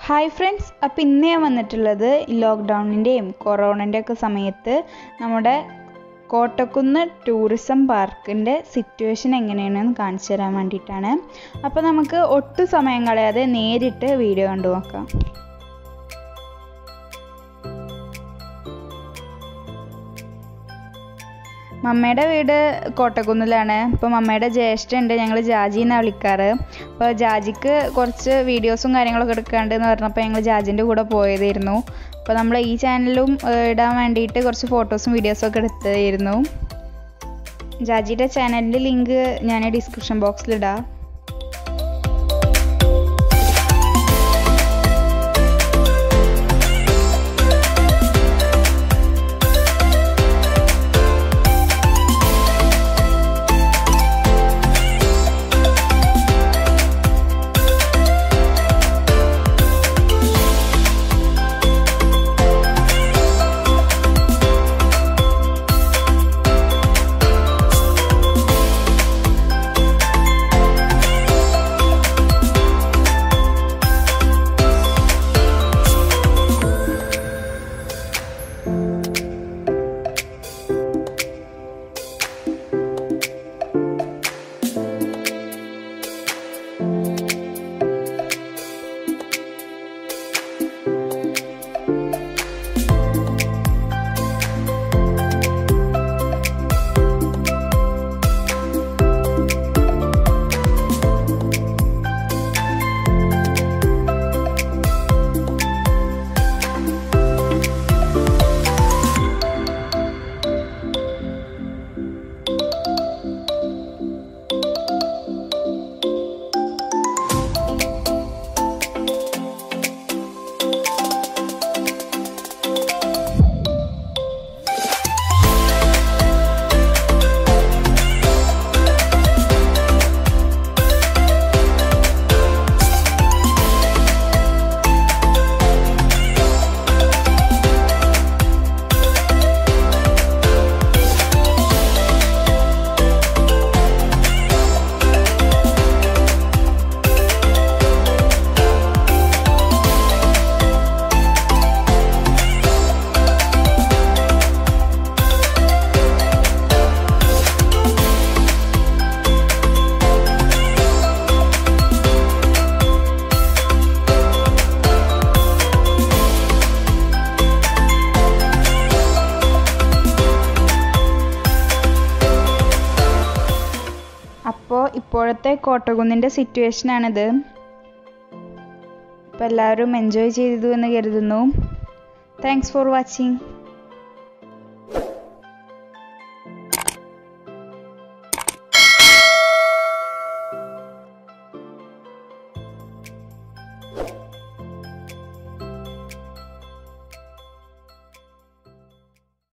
hi friends അപ്പോൾ ഇന്ന് ഞാൻ വന്നിട്ടുള്ളത് ഈ ലോക്ക്ഡൗണിൻ്റെയും കൊറോണൻ്റെ ഒക്കെ സമയത്ത് നമ്മുടെ കോട്ടക്കുന്ന് ടൂറിസം പാർക്കിൻ്റെ സിറ്റുവേഷൻ എങ്ങനെയാണെന്ന് കാണിച്ചു തരാൻ വേണ്ടിയിട്ടാണ് അപ്പോൾ നമുക്ക് ഒട്ടും സമയം കളയാതെ നേരിട്ട് വീഡിയോ കണ്ടു നോക്കാം മമ്മയുടെ വീട് കോട്ടക്കുന്നിലാണ് ഇപ്പോൾ മമ്മയുടെ ജ്യേഷ്ഠുണ്ട് ഞങ്ങൾ ജാജി എന്നാണ് വിളിക്കാറ് അപ്പോൾ ജാജിക്ക് കുറച്ച് വീഡിയോസും കാര്യങ്ങളൊക്കെ എടുക്കാണ്ട് എന്ന് പറഞ്ഞപ്പോൾ ഞങ്ങൾ ജാജിൻ്റെ കൂടെ പോയതായിരുന്നു അപ്പോൾ നമ്മൾ ഈ ചാനലിലും ഇടാൻ വേണ്ടിയിട്ട് കുറച്ച് ഫോട്ടോസും വീഡിയോസും ഒക്കെ എടുത്തായിരുന്നു ജാജിയുടെ ചാനലിൻ്റെ ലിങ്ക് ഞാൻ ഡിസ്ക്രിപ്ഷൻ ബോക്സിൽ ഇടാം അപ്പോൾ ഇപ്പോഴത്തെ കോട്ടകുന്നിൻ്റെ സിറ്റുവേഷനാണിത് അപ്പോൾ എല്ലാവരും എൻജോയ് ചെയ്തു എന്ന് കരുതുന്നു താങ്ക്സ് ഫോർ വാച്ചിങ്